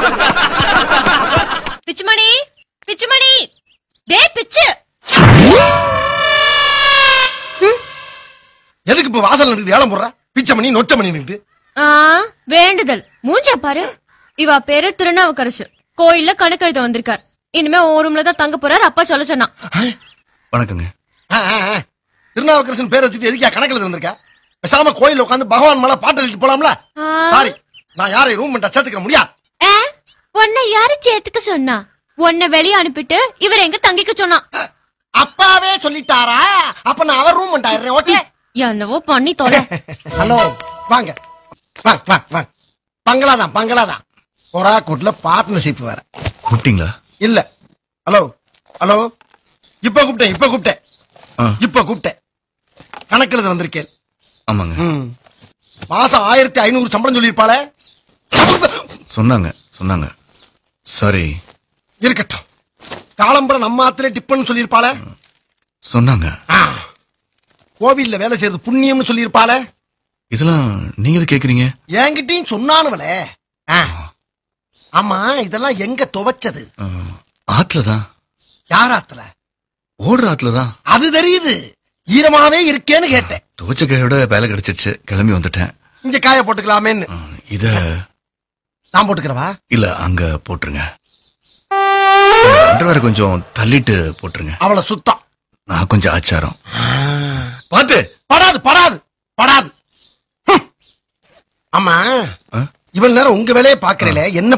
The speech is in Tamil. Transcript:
பிச்சுமணி பிச்சுமணி டே பிச்சு எதுக்கு இப்ப வாசல் நின்று ஏலம் போடுற பிச்சை மணி நொச்ச மணி நின்று ஆ வேண்டுதல் மூஞ்ச பாரு இவ பேரு திருநாவுக்கரசு கோயில்ல கணக்கெழுத வந்திருக்கார் இனிமே ஒரு ரூம்ல தான் தங்க போறார் அப்பா சொல்ல சொன்னான் வணக்கங்க திருநாவுக்கரசன் பேர் வச்சுட்டு எதுக்கா கணக்கில் இருந்திருக்க பேசாம கோயில் உட்காந்து பகவான் மேல பாட்டு எழுதிட்டு போலாம்ல ஆ. சாரி நான் யாரையும் ரூம் பண்ண சேர்த்துக்க முடியாது ஆ, உன்னை யாரு சேர்த்துக்க சொன்னா உன்னை வெளிய அனுப்பிட்டு இவர் எங்க தங்கிக்க சொன்னான் அப்பாவே சொல்லிட்டாரா அப்ப நான் அவர் ரூம் பண்ணிட்டாயிரேன் ஓகே என்னவோ பண்ணி தொலை ஹலோ வாங்க வாங்க வாங்க வாங்க பங்களாதான் பங்களாதான் ஒரா கூட்டுல பார்ட்னர்ஷிப் வேற கூப்பிட்டீங்களா இல்ல ஹலோ ஹலோ இப்ப கூப்பிட்டேன் இப்ப கூப்பிட்டேன் ஆ, இப்ப கூப்பிட்டேன் கணக்கில் வந்திருக்கேன் ஆமாங்க ம். மாசம் ஆயிரத்தி ஐநூறு சம்பளம் சொல்லியிருப்பாளே சொன்னாங்க சொன்னாங்க சாரி இருக்கட்டும் காலம்பரம் நம்ம ஆத்துல டிப்பன் சொல்லியிருப்பாளே சொன்னாங்க ஆ. கோவில்ல வேலை செய்யறது புண்ணியம்னு சொல்லியிருப்பாளே இதெல்லாம் நீங்க எது கேக்குறீங்க என்கிட்டயும் சொன்னானுவலே ஆ. ஆமா இதெல்லாம் எங்க துவைச்சது ஆ, ஆத்துல தான் யார் ஆத்துல ஓடுற ஆத்துல தான் அது தெரியுது ஈரமாவே இருக்கேன்னு கேட்டேன் துவச்ச கையோட வேலை கிடைச்சிருச்சு கிளம்பி வந்துட்டேன் இங்க காய போட்டுக்கலாமேன்னு ஆ, இத நான் போட்டுக்கிறவா இல்ல அங்க போட்டுருங்க அண்டர்வேர் கொஞ்சம் தள்ளிட்டு போட்டுருங்க அவளை சுத்தம் நான் கொஞ்சம் ஆச்சாரம் பாத்து படாது படாது படாது ஹம். ஆமா ஆ? இவ்வளவு நேரம் உங்க வேலையை பாக்குறீல என்ன